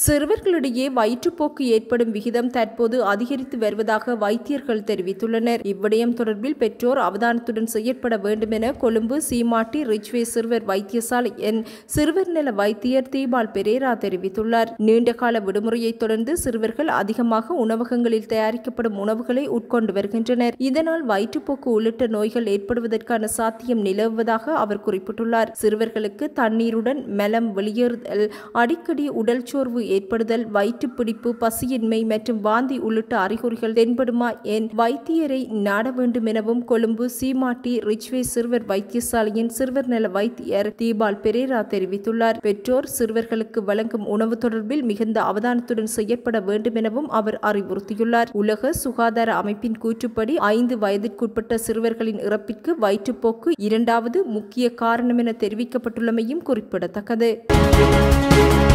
சிறுவர்களிடையே வயிற்றுப்போக்கு ஏற்படும் விகிதம் தற்போது அதிகரித்து வருவதாக வைத்தியர்கள் தெரிவித்துள்ளனர் இவ்விடயம் தொடர்பில் பெற்றோர் அவதானத்துடன் செயற்பட வேண்டும் என கொழும்பு சீமாட்டி ரிச்வே சிறுவர் வைத்தியசாலையின் சிறுவர் நல வைத்தியர் தீபால் பெரேரா தெரிவித்துள்ளார் நீண்டகால விடுமுறையை தொடர்ந்து சிறுவர்கள் அதிகமாக உணவகங்களில் தயாரிக்கப்படும் உணவுகளை உட்கொண்டு வருகின்றனர் இதனால் வயிற்றுப்போக்கு உள்ளிட்ட நோய்கள் ஏற்படுவதற்கான சாத்தியம் நிலவுவதாக அவர் குறிப்பிட்டுள்ளார் சிறுவர்களுக்கு தண்ணீருடன் மெலம் வெளியேறுதல் அடிக்கடி உடல் சோர்வு ஏற்படுதல் வயிற்றுப்பிடிப்பு பசியின்மை மற்றும் வாந்தி உள்ளிட்ட அறிகுறிகள் தென்படுமா என் வைத்தியரை நாட வேண்டும் எனவும் கொழும்பு சீமாட்டி ரிச்வே சிறுவர் வைத்தியசாலையின் சிறுவர் நல வைத்தியர் தீபால் பெரேரா தெரிவித்துள்ளார் பெற்றோர் சிறுவர்களுக்கு வழங்கும் உணவு தொடர்பில் மிகுந்த அவதானத்துடன் செயற்பட வேண்டும் எனவும் அவர் அறிவுறுத்தியுள்ளார் உலக சுகாதார அமைப்பின் கூற்றுப்படி ஐந்து வயதிற்குட்பட்ட சிறுவர்களின் இறப்பிற்கு வயிற்றுப்போக்கு இரண்டாவது முக்கிய காரணம் என தெரிவிக்கப்பட்டுள்ளமையும் குறிப்பிடத்தக்கது